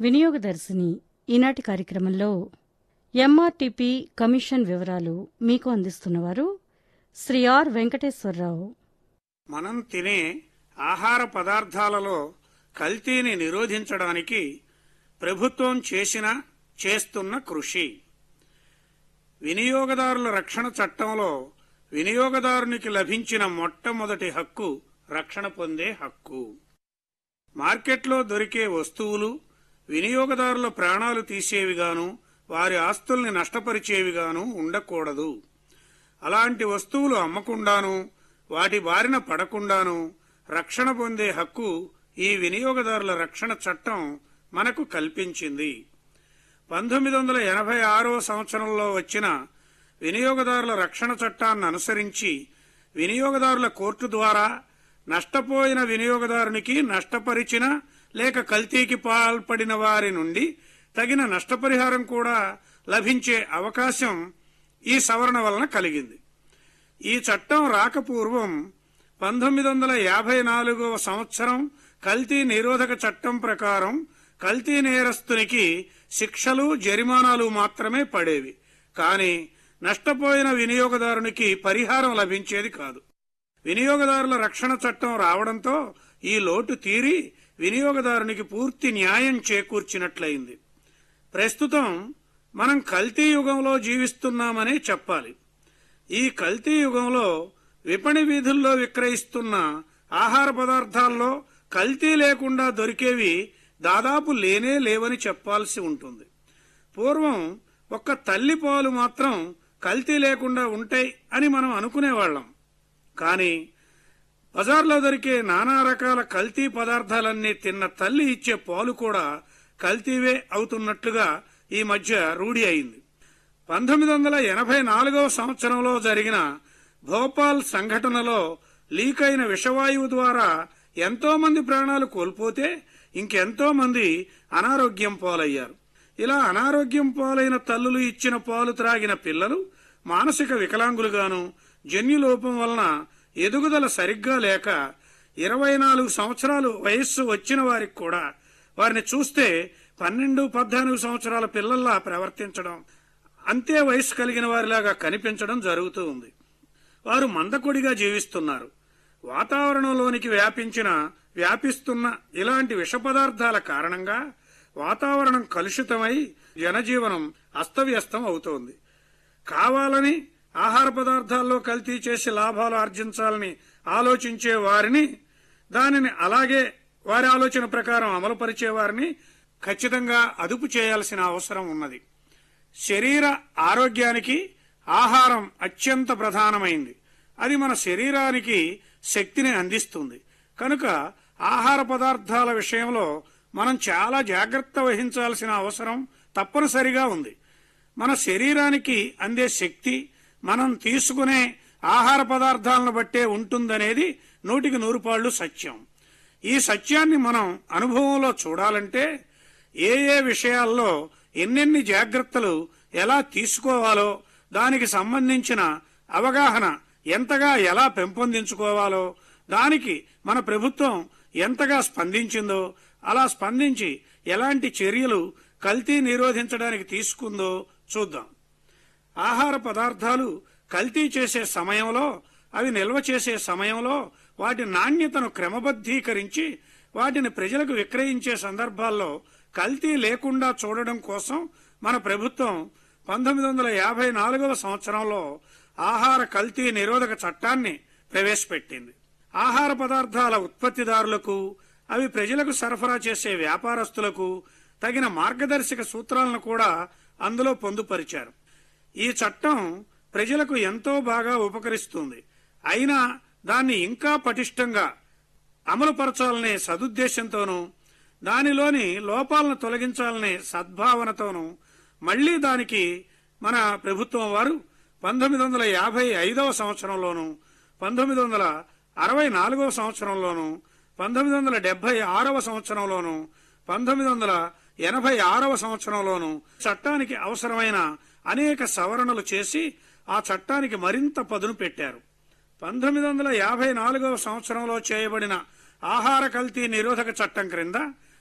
వినియోగదర్శిని ఈనాటి కార్యక్రమంలో MRTP commission వివరాలు మీకు అందిస్తున్నవారు శ్రీ ఆర్ వెంకటేశ్వరరావు మనం తినే ఆహార పదార్థాలలో కల్తీని నిరోధించడానికి ప్రభుత్వం చేసిన చేస్తున్న కృషి వినియోగదారుల రక్షణ చట్టంలో వినియోగదారునికి లభించిన మొట్టమొదటి హక్కు రక్షణ పొందే హక్కు మార్కెట్లో దొరికే వస్తువులు వినియోగదారుల ప్రాణాలు తీసేవిగాను వారి ఆస్తుల్ని నష్టపరిచేవిగాను ఉండకూడదు అలాంటి వస్తువులు అమ్మకుండాను వాటి బారిన పడకుండాను రక్షణ పొందే హక్కు ఈ వినియోగదారుల రక్షణ చట్టం మనకు కల్పించింది పంతొమ్మిది వందల ఎనభై ఆరో సంవత్సరంలో వచ్చిన వినియోగదారుల రక్షణ చట్టాన్ని అనుసరించి వినియోగదారుల కోర్టు ద్వారా నష్టపోయిన వినియోగదారునికి నష్టపరిచిన లేక కల్తీకి పాల్పడిన వారి నుండి తగిన నష్టపరిహారం కూడా లభించే అవకాశం ఈ సవరణ వలన కలిగింది ఈ చట్టం రాకపూర్వం పంతొమ్మిది వందల యాభై నాలుగవ సంవత్సరం కల్తీ నిరోధక చట్టం ప్రకారం కల్తీ నేరస్తునికి శిక్షలు జరిమానాలు మాత్రమే పడేవి కానీ నష్టపోయిన వినియోగదారునికి పరిహారం లభించేది కాదు వినియోగదారుల రక్షణ చట్టం రావడంతో ఈ లోటు తీరి వినియోగదారునికి పూర్తి న్యాయం చేకూర్చినట్లయింది ప్రస్తుతం మనం కల్తీ యుగంలో జీవిస్తున్నామనే చెప్పాలి ఈ కల్తీ యుగంలో విపణి వీధుల్లో విక్రయిస్తున్న ఆహార పదార్థాల్లో కల్తీ లేకుండా దొరికేవి దాదాపు లేనే లేవని చెప్పాల్సి ఉంటుంది పూర్వం ఒక్క తల్లి పాలు మాత్రం కల్తీ లేకుండా ఉంటాయి అని మనం అనుకునేవాళ్ళం కానీ బజార్లో దొరికే నానా రకాల కల్తీ పదార్థాలన్నీ తిన్న తల్లి ఇచ్చే పాలు కూడా కల్తీవే అవుతున్నట్లుగా ఈ మధ్య రూఢి అయింది పంతొమ్మిది వందల ఎనభై నాలుగవ సంవత్సరంలో జరిగిన భోపాల్ సంఘటనలో లీక్ అయిన విషవాయువు ద్వారా ఎంతో మంది ప్రాణాలు కోల్పోతే ఇంకెంతో మంది అనారోగ్యం పాలయ్యారు ఇలా అనారోగ్యం పాలైన తల్లులు ఇచ్చిన పాలు త్రాగిన పిల్లలు మానసిక వికలాంగులుగాను జన్యులోపం వలన ఎదుగుదల సరిగ్గా లేక ఇరవై నాలుగు సంవత్సరాలు వయస్సు వచ్చిన వారికి కూడా వారిని చూస్తే పన్నెండు పద్నాలుగు సంవత్సరాల పిల్లల్లా ప్రవర్తించడం అంతే వయస్సు కలిగిన వారిలాగా కనిపించడం జరుగుతూ ఉంది వారు మందకొడిగా జీవిస్తున్నారు వాతావరణంలోనికి వ్యాపించిన వ్యాపిస్తున్న ఇలాంటి విష పదార్థాల కారణంగా వాతావరణం కలుషితమై జనజీవనం అస్తవ్యస్తం అవుతోంది కావాలని ఆహార పదార్థాల్లో కల్తీ చేసి లాభాలు ఆర్జించాలని ఆలోచించే వారిని దానిని అలాగే వారి ఆలోచన ప్రకారం అమలుపరిచే వారిని ఖచ్చితంగా అదుపు చేయాల్సిన అవసరం ఉన్నది శరీర ఆరోగ్యానికి ఆహారం అత్యంత ప్రధానమైంది అది మన శరీరానికి శక్తిని అందిస్తుంది కనుక ఆహార పదార్థాల విషయంలో మనం చాలా జాగ్రత్త వహించాల్సిన అవసరం తప్పనిసరిగా ఉంది మన శరీరానికి అందే శక్తి మనం తీసుకునే ఆహార పదార్థాలను బట్టే ఉంటుందనేది నూటికి నూరు పాళ్లు సత్యం ఈ సత్యాన్ని మనం అనుభవంలో చూడాలంటే ఏ ఏ విషయాల్లో ఎన్నెన్ని జాగ్రత్తలు ఎలా తీసుకోవాలో దానికి సంబంధించిన అవగాహన ఎంతగా ఎలా పెంపొందించుకోవాలో దానికి మన ప్రభుత్వం ఎంతగా స్పందించిందో అలా స్పందించి ఎలాంటి చర్యలు కల్తీ నిరోధించడానికి తీసుకుందో చూద్దాం ఆహార పదార్థాలు కల్తీ చేసే సమయంలో అవి నిల్వ చేసే సమయంలో వాటి నాణ్యతను క్రమబద్ధీకరించి వాటిని ప్రజలకు విక్రయించే సందర్భాల్లో కల్తీ లేకుండా చూడడం కోసం మన ప్రభుత్వం పంతొమ్మిది వందల యాభై నాలుగవ సంవత్సరంలో ఆహార కల్తీ నిరోధక చట్టాన్ని ప్రవేశపెట్టింది ఆహార పదార్థాల ఉత్పత్తిదారులకు అవి ప్రజలకు సరఫరా చేసే వ్యాపారస్తులకు తగిన మార్గదర్శక సూత్రాలను కూడా అందులో పొందుపరిచారు ఈ చట్టం ప్రజలకు ఎంతో బాగా ఉపకరిస్తుంది అయినా దాన్ని ఇంకా పటిష్టంగా అమలుపరచాలనే సదుద్దేశంతోనూ దానిలోని లోపాలను తొలగించాలనే సద్భావనతోనూ మళ్లీ దానికి మన ప్రభుత్వం వారు పంతొమ్మిది వందల యాభై ఐదవ సంవత్సరంలోను పంతొమ్మిది వందల అరవై నాలుగవ సంవత్సరంలోను పంతొమ్మిది వందల డెబ్బై ఆరవ సంవత్సరంలోను పంతొమ్మిది వందల ఎనభై ఆరవ సంవత్సరంలోను చట్టానికి అవసరమైన అనేక సవరణలు చేసి ఆ చట్టానికి మరింత పదును పెట్టారు పంతొమ్మిది వందల యాభై నాలుగవ సంవత్సరంలో చేయబడిన ఆహార కల్తీ నిరోధక చట్టం క్రింద